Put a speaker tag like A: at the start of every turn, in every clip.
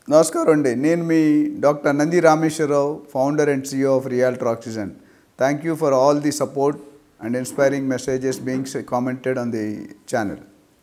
A: నమస్కారం అండి నేను మీ doctor Nandi Rameshwara Rao founder and CEO of realtor oxygen thank you for all the support and inspiring messages being commented on the channel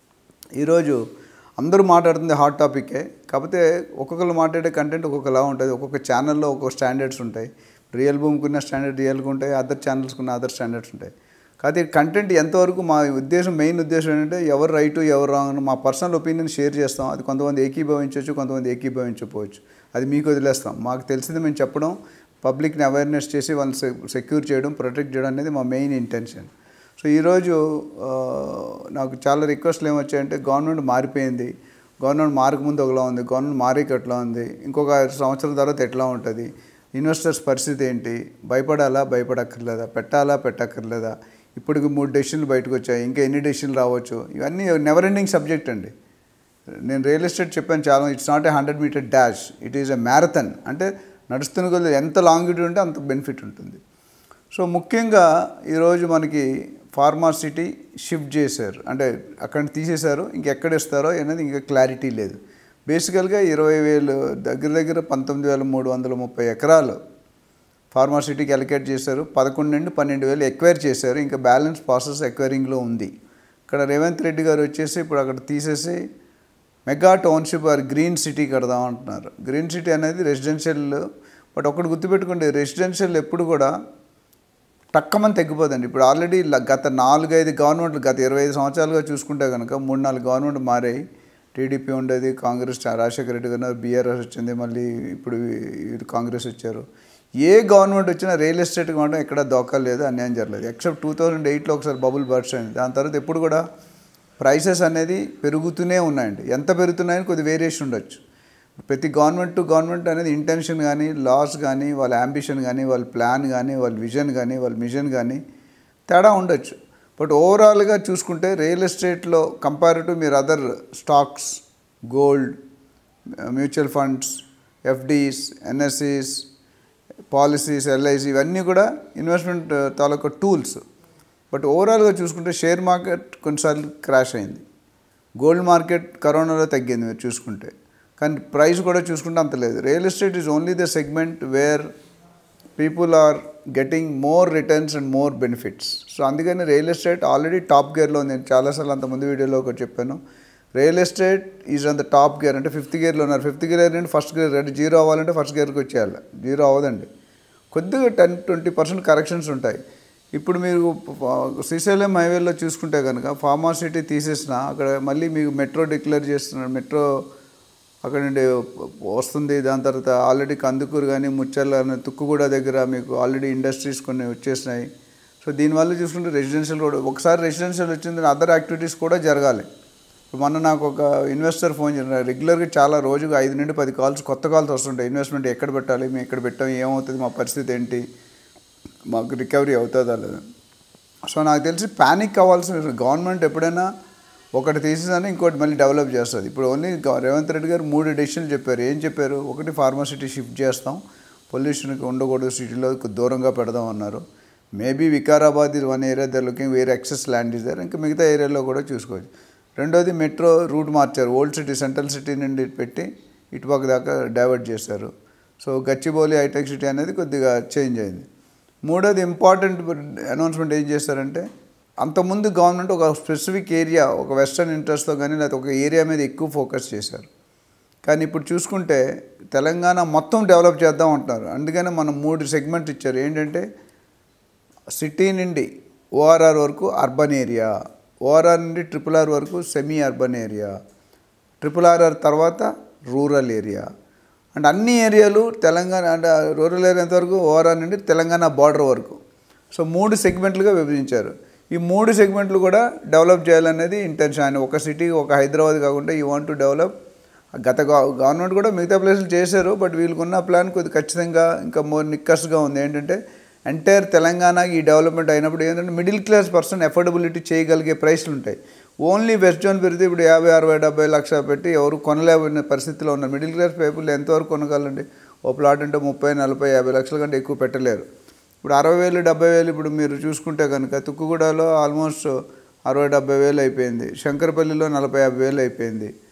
A: ఈరోజు అందరూ మాట్లాడుతుంది హాట్ టాపికే కాకపోతే ఒక్కొక్కరు మాట్లాడే కంటెంట్ ఒక్కొక్కలా ఉంటుంది ఒక్కొక్క ఛానల్లో ఒక్కొక్క స్టాండర్డ్స్ ఉంటాయి రియల్ భూమికి ఉన్న స్టాండర్డ్ రియల్గా ఉంటాయి అదర్ ఛానల్స్కి ఉన్న అదర్ స్టాండర్డ్స్ ఉంటాయి కాకపోతే కంటెంట్ ఎంతవరకు మా ఉద్దేశం మెయిన్ ఉద్దేశం ఏంటంటే ఎవరు రైట్ ఎవరు రాంగ్ మా పర్సనల్ ఒపీనియన్ షేర్ చేస్తాం అది కొంతమంది ఏకీభవించవచ్చు కొంతమంది ఏకీభవించకపోవచ్చు అది మీకు వదిలేస్తాం మాకు తెలిసింది మేము చెప్పడం పబ్లిక్ని అవేర్నెస్ చేసి వాళ్ళని సెక్యూర్ చేయడం ప్రొటెక్ట్ చేయడం అనేది మా మెయిన్ ఇంటెన్షన్ సో ఈరోజు ఆ, నాకు చాలా రిక్వెస్ట్లు ఏమొచ్చాయంటే గవర్నమెంట్ మారిపోయింది గవర్నమెంట్ మారకముందు ఒకలా ఉంది గవర్నమెంట్ మారేకి ఎట్లా ఉంది ఇంకొక ఐదు సంవత్సరాల తర్వాత ఎట్లా ఉంటుంది ఇన్వెస్టర్స్ పరిస్థితి ఏంటి భయపడాలా భయపడక్కర్లేదా పెట్టాలా పెట్టక్కర్లేదా ఇప్పటికి మూడు డెసిషన్లు బయటకు వచ్చాయి ఇంకా ఎన్ని డెసిషన్లు రావచ్చు ఇవన్నీ నెవర్ ఎండింగ్ సబ్జెక్ట్ అండి నేను రియల్ ఎస్టేట్ చెప్పాను చాలా it's not a hundred meter dash it is a marathon అంటే నడుస్తున్న కొద్ది ఎంత లాంగిటీ ఉంటే అంత బెనిఫిట్ ఉంటుంది సో ముఖ్యంగా ఈరోజు మనకి ఫార్మాసిటీ షిఫ్ట్ చేశారు అంటే అక్కడ తీసేశారు ఇంకెక్కడ ఇస్తారో అనేది ఇంకా క్లారిటీ లేదు బేసికల్గా ఇరవై వేలు దగ్గర దగ్గర పంతొమ్మిది వేల మూడు వందల ముప్పై ఎకరాలు ఫార్మాసిటీకి అలకేట్ చేశారు పదకొండు నుండి పన్నెండు వేలు ఎక్వైర్ చేశారు ఇంకా బ్యాలెన్స్ ప్రాసెస్ ఎక్వైరింగ్లో ఉంది ఇక్కడ రేవంత్ రెడ్డి గారు వచ్చేసి ఇప్పుడు అక్కడ తీసేసి mega township or green city కడదాం అంటున్నారు గ్రీన్ సిటీ అనేది రెసిడెన్షియల్ బట్ ఒకటి గుర్తుపెట్టుకోండి రెసిడెన్షియల్ ఎప్పుడు కూడా టక్కమని తగ్గిపోదండి ఇప్పుడు ఆల్రెడీ ల- గత నాలుగైదు గవర్నమెంట్లు గత ఇరవై ఐదు సంవత్సరాలుగా చూసుకుంటే కనుక మూడు నాలుగు గవర్నమెంట్ మారాయి టీడీపీ ఉండేది కాంగ్రెస్ చా- రాజశేఖర రెడ్డి గారు బీఆర్ఎస్ వచ్చింది మళ్ళీ ఇప్పుడు ఈ- కాంగ్రెస్ వచ్చారు ఏ గవర్నమెంట్ వచ్చినా రియల్ ఎస్టేట్ మాత్రం ఎక్కడ దోకా లేదు అన్యాయం జరగలేదు ఎక్సెప్ట్ టూ థౌజండ్ ఎయిట్లో ఒకసారి బబుల్ బర్డ్స్ అయింది దాని తర్వాత ఎప్పుడు కూడా ప్రైసెస్ అనేది పెరుగుతూనే ఉన్నాయండి ఎంత పెరుగుతున్నాయని కొద్ది వేరియేషన్ ఉండొచ్చు ప్రతి గవర్నమెంట్ టు గవర్నమెంట్ అనేది ఇంటెన్షన్ కానీ లాస్ కానీ వాళ్ళ అంబిషన్ కానీ వాళ్ళ ప్లాన్ కానీ వాళ్ళ విజన్ కానీ వాళ్ళ మిషన్ కానీ తేడా ఉండొచ్చు బట్ ఓవరాల్గా చూసుకుంటే రియల్ ఎస్టేట్లో కంపారిటివ్ మీరు other stocks gold mutual funds FDs NSCs policies LIC ఇవన్నీ కూడా ఇన్వెస్ట్మెంట్ తాలూకా టూల్స్ బట్ ఓవరాల్గా చూసుకుంటే షేర్ మార్కెట్ కొన్నిసార్లు క్రాష్ అయింది గోల్డ్ మార్కెట్ కరోనాలో తగ్గింది మీరు చూసుకుంటే కానీ ప్రైస్ కూడా చూసుకుంటే అంత లేదు real estate is only the segment where people are getting more returns and more benefits so అందుకని రియల్ ఎస్టేట్ ఆల్రెడీ టాప్ గేర్లో ఉంది నేను చాలాసార్లు అంత ముందు వీడియోలో ఒకటి చెప్పాను real estate is on the top gear అంటే ఫిఫ్త్ గేర్లో ఉన్నారు ఫిఫ్త్ గేర్ ఏంటి ఫస్ట్ గేర్ అంటే జీరో అవ్వాలంటే ఫస్ట్ గేర్కి వచ్చేయాలి జీరో అవ్వదండి కొద్దిగా టెన్ ట్వంటీ పర్సెంట్ కరెక్షన్స్ ఉంటాయి ఇప్పుడు మీరు శ్రీశైలం హైవేలో చూసుకుంటే కనుక ఫార్మాసిటీ తీసేసిన అక్కడ మళ్ళీ మీకు మెట్రో డిక్లేర్ చేస్తున్నారు మెట్రో అక్కడ నుండి వస్తుంది దాని తర్వాత ఆల్రెడీ కందుకూరు కానీ ముచ్చర్ల కానీ తుక్కుగూడ దగ్గర మీకు ఆల్రెడీ ఇండస్ట్రీస్ కొన్ని వచ్చేసినాయి సో దీనివల్ల చూసుకుంటే రెసిడెన్షియల్ కూడా ఒకసారి రెసిడెన్షియల్ వచ్చింది అదర్ యాక్టివిటీస్ కూడా జరగాలి ఇప్పుడు మొన్న నాకు ఒక ఇన్వెస్టర్ ఫోన్ చేసిన రెగ్యులర్గా చాలా రోజుకు ఐదు నుండి పది కాల్స్ కొత్త కాల్స్ వస్తుంటాయి ఇన్వెస్ట్మెంట్ ఎక్కడ పెట్టాలి మేము ఎక్కడ పెట్టాం ఏమవుతుంది మా పరిస్థితి ఏంటి మాకు రికవరీ అవుతుందా లేదా సో నాకు తెలిసి ప్యానిక్ అవ్వాల్సిన గవర్నమెంట్ ఎప్పుడైనా ఒకటి తీసేదని ఇంకోటి మళ్ళీ డెవలప్ చేస్తుంది ఇప్పుడు ఓన్లీ గ- రేవంత్ రెడ్డి గారు మూడు డెసిషన్లు చెప్పారు ఏం చెప్పారు ఒకటి ఫార్మాసిటీ షిఫ్ట్ చేస్తాం పొల్యూషన్కి ఉండకూడదు సిటీలో దూరంగా పెడదాం అన్నారు మేబీ వికారాబాద్ ఇది వన్ ఏరియా దర్ లుకింగ్ వేరే ఎక్సెస్ ల్యాండ్ ఇస్ దర్ ఇంకా మిగతా ఏరియాలో కూడా చూసుకోవచ్చు రెండోది మెట్రో రూట్ మార్చారు ఓల్డ్ సిటీ సెంట్రల్ సిటీ నుండి పెట్టి ఇటుపక్క దాకా డైవర్ట్ చేశారు సో గచ్చిబౌలి హైటెక్ సిటీ అనేది కొద్దిగా చేంజ్ అయింది మూడోది ఇంపార్టెంట్ అనౌన్స్మెంట్ ఏం చేస్తారంటే అంతకుముందు గవర్నమెంట్ ఒక స్పెసిఫిక్ ఏరియా ఒక వెస్టర్న్ ఇంట్రెస్ట్తో కానీ లేకపోతే ఒక ఏరియా మీద ఎక్కువ ఫోకస్ చేశారు కానీ ఇప్పుడు చూసుకుంటే తెలంగాణ మొత్తం డెవలప్ చేద్దాం అంటున్నారు అందుకని మనం మూడు సెగ్మెంట్ ఇచ్చారు ఏంటంటే సిటీ నుండి ఓఆర్ఆర్ వరకు అర్బన్ ఏరియా ఓఆర్ఆర్ నుండి ట్రిపుల్ ఆర్ వరకు semi urban area triple RR తర్వాత రూరల్ ఏరియా అండ్ అన్ని ఏరియాలు తెలంగాణ అంటే రూరల్ ఏరియా వరకు ఓఆర్ఆర్ నుండి తెలంగాణ బార్డర్ వరకు సో మూడు సెగ్మెంట్లుగా విభజించారు ఈ మూడు సెగ్మెంట్లు కూడా డెవలప్ చేయాలనేది ఇంటెన్షన్ ఆయన ఒక సిటీ ఒక హైదరాబాద్ కాకుండా యూ వాంట్ టు డెవలప్ గత గవ- గవర్నమెంట్ కూడా మిగతా ప్లేసులు చేశారు బట్ వీళ్ళకున్న ప్లాన్ కొద్ది ఖచ్చితంగా ఇంకా మోర్ నిక్కస్గా ఉంది ఏంటంటే ఎంటైర్ తెలంగాణ ఈ డెవలప్మెంట్ అయినప్పుడు ఏంటంటే మిడిల్ క్లాస్ పర్సన్ ఎఫోర్డబిలిటీ చేయగలిగే ప్రైస్లు ఉంటాయి ఓన్లీ వెస్ట్ జోన్ పెడితే ఇప్పుడు యాభై అరవై డెబ్బై లక్ష పెట్టి ఎవరు కొనలేని పరిస్థితిలో ఉన్నారు మిడిల్ క్లాస్ పీపుల్ ఎంతవరకు కొనగలండి ఓ ప్లాట్ అంటే ముప్పై నలభై యాభై లక్షల కంటే ఎక్కువ పెట్టలేరు ఇప్పుడు అరవై వేలు డెబ్బై వేలు ఇప్పుడు మీరు చూసుకుంటే కనుక తుక్కుగూడలో ఆల్మోస్ట్ అరవై డెబ్బై వేలు అయిపోయింది శంకరపల్లిలో నలభై యాభై వేలు అయిపోయింది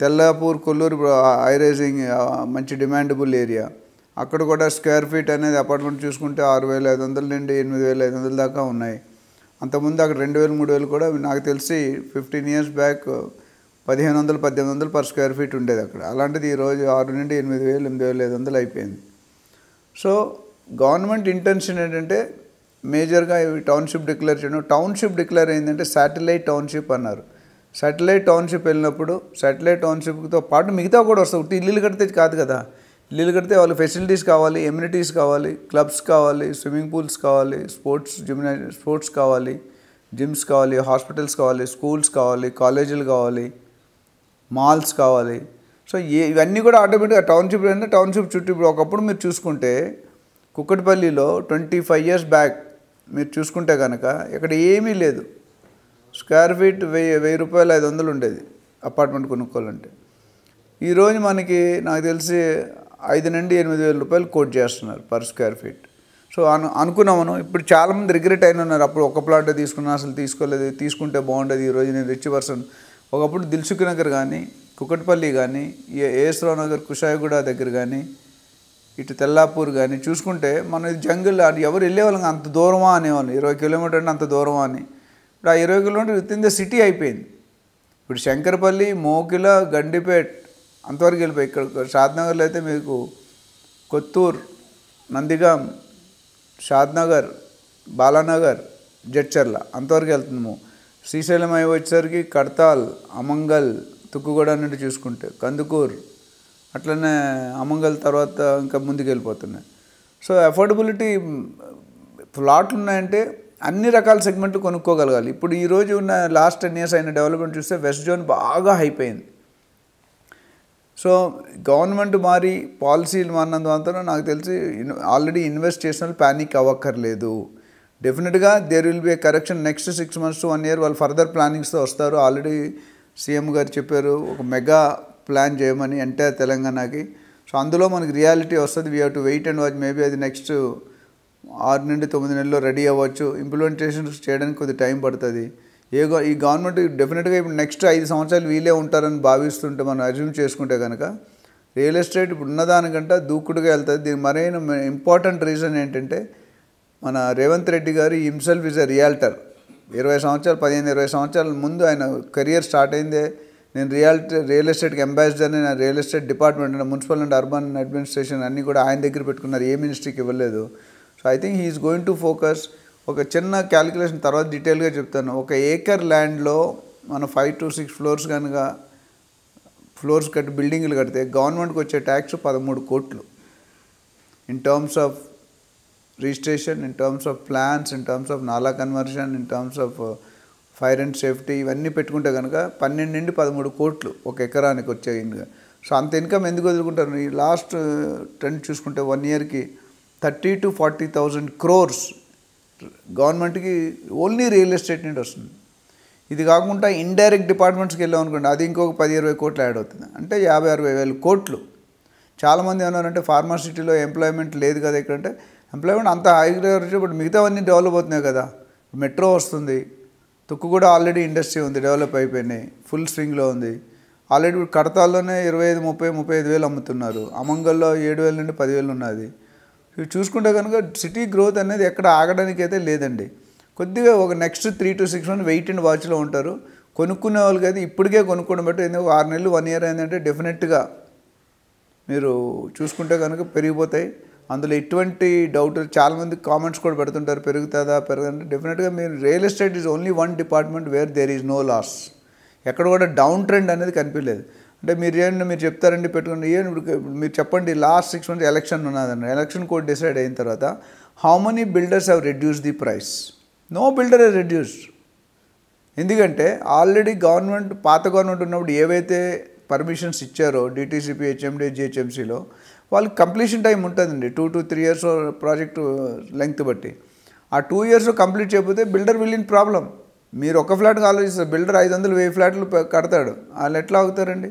A: తెల్లాపూర్ కొల్లూరు హై రైజింగ్ మంచి డిమాండబుల్ ఏరియా అక్కడ కూడా స్క్వేర్ ఫీట్ అనేది అపార్ట్మెంట్ చూసుకుంటే ఆరు వేల ఐదు వందల నుండి ఎనిమిది వేల ఐదు వందల దాకా ఉన్నాయి అంతకుముందు అక్కడ రెండు వేలు మూడు వేలు కూడా నాకు తెలిసి ఫిఫ్టీన్ ఇయర్స్ బ్యాక్ పదిహేను వందలు పద్దెనిమిది వందలు పర్ స్క్వేర్ ఫీట్ ఉండేది అక్కడ అలాంటిది ఈరోజు ఆరు నుండి ఎనిమిది వేలు ఎనిమిది వేల ఐదు వందలు అయిపోయింది సో గవర్నమెంట్ ఇంటెన్షన్ ఏంటంటే మేజర్గా ఇవి టౌన్షిప్ డిక్లేర్ చేయడం టౌన్షిప్ డిక్లేర్ అయిందంటే శాటిలైట్ టౌన్షిప్ అన్నారు శాటిలైట్ టౌన్షిప్ వెళ్ళినప్పుడు శాటిలైట్ టౌన్షిప్తో పాటు మిగతా కూడా వస్తాయి ఉట్టి ఇల్లులు కడితే కాదు కదా ఇల్లులు కడితే వాళ్ళు ఫెసిలిటీస్ కావాలి ఎమ్యూనిటీస్ కావాలి క్లబ్స్ కావాలి స్విమ్మింగ్ పూల్స్ కావాలి స్పోర్ట్స్ జిమ్నా స్పోర్ట్స్ కావాలి జిమ్స్ కావాలి హాస్పిటల్స్ కావాలి స్కూల్స్ కావాలి కాలేజీలు కావాలి మాల్స్ కావాలి సో ఏ ఇవన్నీ కూడా ఆటోమేటిక్గా టౌన్షిప్ అంటే టౌన్షిప్ చుట్టూ ఇప్పుడు ఒకప్పుడు మీరు చూసుకుంటే కుక్కటిపల్లిలో ట్వంటీ ఫైవ్ ఇయర్స్ బ్యాక్ మీరు చూసుకుంటే కనుక ఇక్కడ ఏమీ లేదు స్క్వేర్ ఫీట్ వెయ్యి వెయ్యి రూపాయలు ఐదు వందలు ఉండేది అపార్ట్మెంట్ కొనుక్కోవాలంటే ఈరోజు మనకి నాకు తెలిసి ఐదు నుండి ఎనిమిది వేల రూపాయలు కోట్ చేస్తున్నారు పర్ స్క్వేర్ ఫీట్ సో అను అనుకున్నాం మనం ఇప్పుడు చాలామంది రిగ్రెట్ అయిన ఉన్నారు అప్పుడు ఒక ప్లాట్ తీసుకున్నా అసలు తీసుకోలేదు తీసుకుంటే బాగుండేది ఈరోజు నేను రిచ్ పర్సన్ ఒకప్పుడు దిల్సుఖ్ నగర్ కానీ కుకట్పల్లి కానీ ఏఎస్రావు నగర్ కుషాయిగూడ దగ్గర కానీ ఇటు తెల్లాపూర్ కానీ చూసుకుంటే మనం ఇది జంగిల్ అది ఎవరు వెళ్ళేవాళ్ళం అంత దూరమా అనేవాళ్ళు ఇరవై కిలోమీటర్ అంటే అంత దూరమా అని ఇప్పుడు ఆ ఇరవై kilometer within the city అయిపోయింది ఇప్పుడు శంకరపల్లి మోకిల గండిపేట్ అంతవరకు వెళ్ళిపోయి ఇక్కడ షాద్నగర్లో అయితే మీకు కొత్తూర్ నందిగాం షాద్నగర్ బాలానగర్ జడ్చర్ల అంతవరకు వెళ్తున్నాము శ్రీశైలం అయి వచ్చేసరికి కడతాల్ అమంగల్ తుక్కుగూడ నుండి చూసుకుంటే కందుకూర్ అట్లనే అమంగల్ తర్వాత ఇంకా ముందుకు వెళ్ళిపోతున్నాయి సో అఫోర్డబిలిటీ ప్లాట్లు ఉన్నాయంటే అన్ని రకాల సెగ్మెంట్లు కొనుక్కోగలగాలి ఇప్పుడు ఈరోజు ఉన్న లాస్ట్ టెన్ ఇయర్స్ అయిన డెవలప్మెంట్ చూస్తే వెస్ట్ జోన్ బాగా అయిపోయింది సో గవర్నమెంట్ మారి పాలసీలు మారినందువల్ల నాకు తెలిసి ఆల్రెడీ ఇన్వెస్ట్ చేసిన వాళ్ళు ప్యానిక్ అవ్వక్కర్లేదు డెఫినెట్గా there will be a correction next six months to one year వాళ్ళు ఫర్దర్ ప్లానింగ్స్తో వస్తారు ఆల్రెడీ సీఎం గారు చెప్పారు ఒక మెగా ప్లాన్ చేయమని ఎంటైర్ తెలంగాణకి సో అందులో మనకి రియాలిటీ వస్తుంది we have to wait and watch maybe అది నెక్స్ట్ ఆరు నుండి తొమ్మిది నెలల్లో రెడీ అవ్వచ్చు ఇంప్లిమెంటేషన్ చేయడానికి కొద్ది టైం పడుతుంది ఏ గవ- ఈ గవర్నమెంట్ డెఫినెట్గా ఇప్పుడు నెక్స్ట్ ఐదు సంవత్సరాలు వీలే ఉంటారని భావిస్తుంటే మనం అజ్యూమ్ చేసుకుంటే కనుక రియల్ ఎస్టేట్ ఇప్పుడు ఉన్నదానికంటే దూకుడుగా వెళ్తుంది దీని మరైన ఇంపార్టెంట్ రీజన్ ఏంటంటే మన రేవంత్ రెడ్డి గారు హిమ్సెల్ఫ్ ఇస్ ఎ రియాల్టర్ ఇరవై సంవత్సరాలు పదిహేను ఇరవై సంవత్సరాల ముందు ఆయన కెరియర్ స్టార్ట్ అయిందే నేను రియాలిటీ రియల్ ఎస్టేట్కి అంబాసిడర్ని నా real estate department municipal and urban administration అన్నీ కూడా ఆయన దగ్గర పెట్టుకున్నారు ఏ మినిస్ట్రీకి ఇవ్వలేదు so I think he's going to focus ఒక చిన్న క్యాలిక్యులేషన్ తర్వాత డీటెయిల్గా చెప్తాను ఒక ఏకర్ ల్యాండ్లో మనం ఫైవ్ టు సిక్స్ ఫ్లోర్స్ కనుక ఫ్లోర్స్ కట్టి బిల్డింగ్లు కడితే గవర్నమెంట్కి వచ్చే ట్యాక్స్ పదమూడు కోట్లు in terms of registration in terms of plans in terms of NALA conversion in terms of fire and safety ఇవన్నీ పెట్టుకుంటే కనుక పన్నెండు నుండి పదమూడు కోట్లు ఒక ఎకరానికి వచ్చే ఇన్గా సో అంత ఇన్కమ్ ఎందుకు వదులుకుంటారు ఈ లాస్ట్ ట్రెండ్ చూసుకుంటే వన్ ఇయర్కి thirty to forty thousand crores గవర్నమెంట్కి ఓన్లీ రియల్ ఎస్టేట్ నుండి వస్తుంది ఇది కాకుండా ఇండైరెక్ట్ డిపార్ట్మెంట్స్కి వెళ్ళాం అనుకోండి అది ఇంకొక పది ఇరవై కోట్లు యాడ్ అవుతుంది అంటే యాభై అరవై వేల కోట్లు చాలామంది ఏమన్నారంటే ఫార్మాసిటీలో ఎంప్లాయ్మెంట్ లేదు కదా ఇక్కడ అంటే ఎంప్లాయ్మెంట్ అంత హైగా బట్ మిగతావన్నీ డెవలప్ అవుతున్నాయి కదా మెట్రో వస్తుంది తుక్కు కూడా ఆల్రెడీ ఇండస్ట్రీ ఉంది డెవలప్ అయిపోయినాయి ఫుల్ స్వింగ్లో ఉంది ఆల్రెడీ ఇప్పుడు కడతాల్లోనే ఇరవై ఐదు ముప్పై ముప్పై ఐదు వేలు అమ్ముతున్నారు అమంగల్లో ఏడు వేల నుండి పదివేలు ఉన్నది ఇవి చూసుకుంటే కనుక సిటీ గ్రోత్ అనేది ఎక్కడ ఆగడానికి అయితే లేదండి కొద్దిగా ఒక next three to six month wait and వాచ్లో ఉంటారు కొనుక్కునే వాళ్ళకి అయితే ఇప్పటికే కొనుక్కోవడం బట్టి ఎందుకు ఆరు నెలలు వన్ ఇయర్ అయిందంటే డెఫినెట్గా మీరు చూసుకుంటే కనుక పెరిగిపోతాయి అందులో ఎటువంటి డౌట్ చాలామంది కామెంట్స్ కూడా పెడుతుంటారు పెరుగుతుందా పెరగదంటే డెఫినెట్గా మీరు real estate is only one department where there is no loss ఎక్కడ కూడా డౌన్ ట్రెండ్ అనేది కనిపించలేదు అంటే మీరు ఏంటంటే మీరు చెప్తారండి పెట్టుకోండి ఏం ఇప్పుడు ఇప్పుడు మీరు చెప్పండి లాస్ట్ సిక్స్ మంత్స్ ఎలక్షన్ ఉన్నదండి ఎలక్షన్ కోడ్ డిసైడ్ అయిన తర్వాత how many builders have reduce the price no builder has reduced ఎందుకంటే ఆల్రెడీ గవర్నమెంట్ పాత గవర్నమెంట్ ఉన్నప్పుడు ఏవైతే పర్మిషన్స్ ఇచ్చారో డిటీసీపీ హెచ్ఎండి జిహెచ్ఎంసీలో వాళ్ళకి కంప్లీషన్ టైం ఉంటుందండి two to three years project length బట్టి ఆ టూ ఇయర్స్ కంప్లీట్ చేయకపోతే బిల్డర్ విల్ ఇన్ ప్రాబ్లం మీరు ఒక ఫ్లాట్కి ఆలోచిస్తారు బిల్డర్ ఐదు వందలు వెయ్యి ఫ్లాట్లు పె- కడతాడు వాళ్ళు ఎట్లా అవుతారండి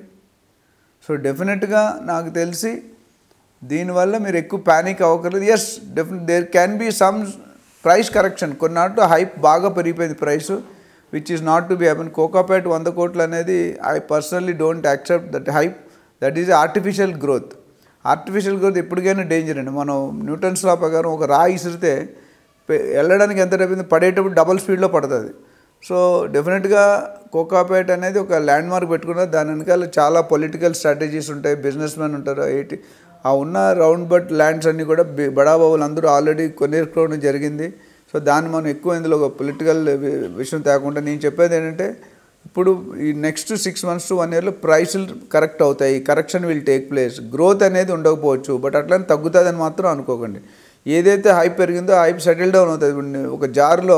A: సో డెఫినెట్గా నాకు తెలిసి దీనివల్ల మీరు ఎక్కువ ప్యానిక్ అవ్వకర్లేదు yes definite there can be some price correction కొన్నాళ్ళు హైప్ బాగా పెరిగిపోయింది price which is not to be happen Kokapet వంద కోట్లు అనేది I personally don't accept that hype that is artificial growth artificial growth ఎప్పటికైనా డేంజర్ అండి మనం న్యూటన్స్ లా ప్రకారం ఒక రాయి ఇసిరితే పె- వెళ్ళడానికి ఎంత అయిపోయింది పడేటప్పుడు డబల్ స్పీడ్లో పడుతుంది సో డెఫినెట్గా కోకాపేట్ అనేది ఒక ల్యాండ్ మార్క్ పెట్టుకున్న దాని వెనకాల చాలా పొలిటికల్ స్ట్రాటజీస్ ఉంటాయి బిజినెస్ మ్యాన్ ఉంటారు ఎయిటీ ఆ ఉన్న రౌండ్ బట్ ల్యాండ్స్ అన్నీ కూడా బి- బడాబాబులు అందరూ ఆల్రెడీ కొనేసుకోవడం జరిగింది సో దాన్ని మనం ఎక్కువ ఇందులో ఒక పొలిటికల్ విషయం తేకుండా నేను చెప్పేది ఏంటంటే ఇప్పుడు ఈ next six months to one ఇయర్లో ప్రైసులు కరెక్ట్ అవుతాయి correction will take place growth అనేది ఉండకపోవచ్చు బట్ అట్లనే తగ్గుతుందని మాత్రం అనుకోకండి ఏదైతే హైప్ పెరిగిందో హైప్ సెటిల్ డౌన్ అవుతుంది ఇప్పుడు నీ- ఒక జార్లో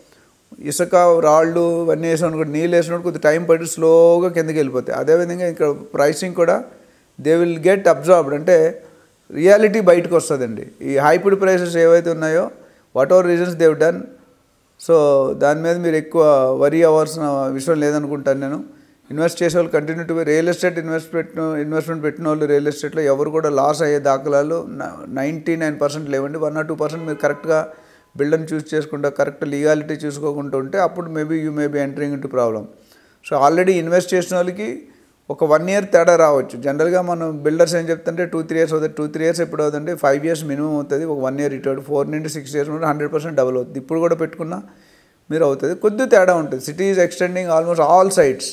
A: ఇసుక రాళ్ళు ఇవన్నీ వేసినప్పుడు నీళ్ళు వేసినప్పుడు కొద్ది టైం పట్టి స్లోగా కిందకి వెళ్ళిపోతాయి అదేవిధంగా ఇక్కడ ప్రైసింగ్ కూడా దే విల్ గెట్ అబ్జార్బ్డ్ అంటే రియాలిటీ బయటకు వస్తుందండి ఈ హైపిడ్ ప్రైసెస్ ఏవైతే ఉన్నాయో whatever reasons they've done so దాని మీద మీరు ఎక్కువ వరి అవ్వాల్సిన విషయం లేదనుకుంటాను నేను ఇన్వెస్ట్ చేసే వాళ్ళు continue to real estate invest పెట్టిన ఇన్వెస్ట్మెంట్ పెట్టిన వాళ్ళు రియల్ ఎస్టేట్లో ఎవరు కూడా లాస్ అయ్యే దాఖలాలు నైంటీ నైన్ పర్సెంట్ లేవండి వన్ ఆర్ టూ పర్సెంట్ మీరు కరెక్ట్గా బిల్డర్ని చూస్ చేసుకుంటా కరెక్ట్ లీగాలిటీ చూసుకోకుండా ఉంటే అప్పుడు maybe you may be entering into problem so already invest చేసిన వాళ్ళకి ఒక వన్ ఇయర్ తేడా రావచ్చు జనరల్గా మనం బిల్డర్స్ ఏం చెప్తుంటే టూ త్రీ ఇయర్స్ అవుతుంది టూ త్రీ ఇయర్స్ ఎప్పుడు అవుతుందంటే ఫైవ్ ఇయర్స్ మినిమం అవుతుంది ఒక వన్ ఇయర్ ఇటు ఫోర్ నుండి సిక్స్ ఇయర్స్ ఉంటే హండ్రెడ్ పర్సెంట్ డబుల్ అవుతుంది ఇప్పుడు కూడా పెట్టుకున్నా మీరు అవుతుంది కొద్ది తేడా ఉంటుంది city is extending almost all sides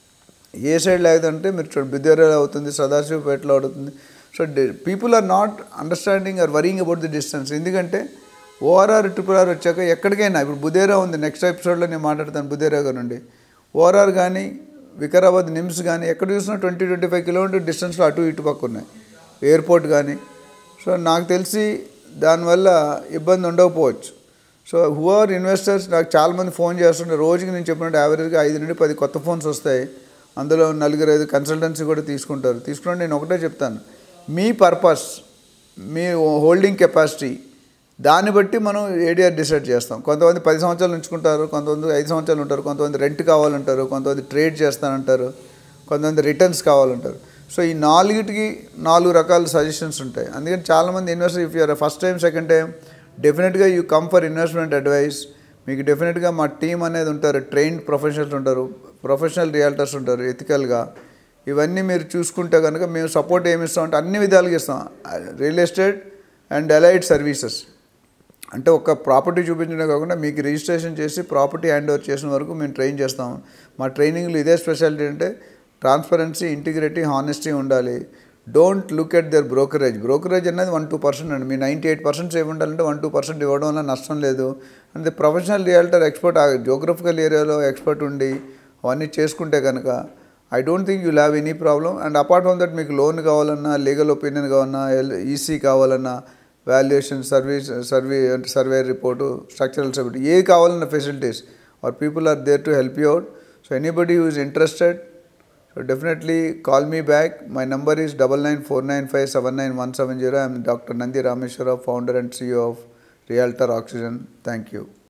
A: ఏ సైడ్ లేదంటే మీరు చూడండి బిద్దేరాలో అవుతుంది సదాశివపేటలో అవుతుంది so people are not understanding or worrying about the distance ఎందుకంటే ఓఆర్ఆర్ ట్రిపుల్ ఆర్ వచ్చాక ఎక్కడికైనా ఇప్పుడు బుదేరా ఉంది నెక్స్ట్ ఎపిసోడ్లో నేను మాట్లాడతాను బుదేరా గారి నుండి ఓఆర్ఆర్ కానీ వికారాబాద్ నిమ్స్ కానీ ఎక్కడ చూసినా ట్వంటీ ట్వంటీ ఫైవ్ కిలోమీటర్ డిస్టెన్స్లో అటు ఇటు పక్క ఉన్నాయి ఎయిర్పోర్ట్ కానీ సో నాకు తెలిసి దానివల్ల ఇబ్బంది ఉండకపోవచ్చు సో హూ ఆర్ ఇన్వెస్టర్స్ నాకు చాలామంది ఫోన్ చేస్తుంటే రోజుకి నేను చెప్పినట్టు యావరేజ్గా ఐదు నుండి పది కొత్త ఫోన్స్ వస్తాయి అందులో నలుగురు ఐదు కన్సల్టెన్సీ కూడా తీసుకుంటారు తీసుకుంటే నేను ఒకటే చెప్తాను మీ పర్పస్ మీ హోల్డింగ్ కెపాసిటీ దాన్ని బట్టి మనం ఏడిఆర్ డిసైడ్ చేస్తాం కొంతమంది పది సంవత్సరాలు ఉంచుకుంటారు కొంతమంది ఐదు సంవత్సరాలు ఉంటారు కొంతమంది రెంట్ కావాలంటారు కొంతమంది ట్రేడ్ చేస్తానంటారు కొంతమంది రిటర్న్స్ కావాలంటారు సో ఈ నాలుగిటికి నాలుగు రకాల సజెషన్స్ ఉంటాయి అందుకని చాలామంది investor if you're first time second time డెఫినెట్గా you come for investment advice మీకు డెఫినెట్గా మా టీం అనేది ఉంటారు ట్రైన్డ్ ప్రొఫెషనల్స్ ఉంటారు ప్రొఫెషనల్ రియాల్టర్స్ ఉంటారు ఎథికల్గా ఇవన్నీ మీరు చూసుకుంటే కనుక మేము సపోర్ట్ ఏమి ఇస్తామంటే అన్ని విధాలుగా ఇస్తాం real estate and allied services అంటే ఒక ప్రాపర్టీ చూపించడం కాకుండా మీకు రిజిస్ట్రేషన్ చేసి ప్రాపర్టీ హ్యాండ్ ఓవర్ చేసిన వరకు మేము ట్రైన్ చేస్తాం మా ట్రైనింగ్లో ఇదే స్పెషాలిటీ అంటే ట్రాన్స్పరెన్సీ ఇంటిగ్రిటీ హానెస్టీ ఉండాలి don't look at their brokerage brokerage అనేది వన్ టూ పర్సెంట్ అండి మీ నైంటీ ఎయిట్ పర్సెంట్ సేవ్ ఉండాలంటే వన్ టూ పర్సెంట్ ఇవ్వడం వల్ల నష్టం లేదు అంటే ప్రొఫెషనల్ రియాల్టర్ ఎక్స్పర్ట్ జోగ్రఫికల్ ఏరియాలో ఎక్స్పర్ట్ ఉండి అవన్నీ చేసుకుంటే కనుక I don't think you'll have any problem and apart from that మీకు లోన్ కావాలన్నా లీగల్ ఒపీనియన్ కావాలన్నా ఈసీ కావాలన్నా వాల్యుయేషన్ సర్వీస్ సర్వే అంటే సర్వే రిపోర్టు స్ట్రక్చరల్ సర్వే ఏది కావాలన్న facilities are people are there to help you out so anybody who is interested so definitely call me back my number is double nine four nine five seven nine one seven zero I'm doctor Nandi Rameshwara Rao founder and CEO of realtor oxygen thank you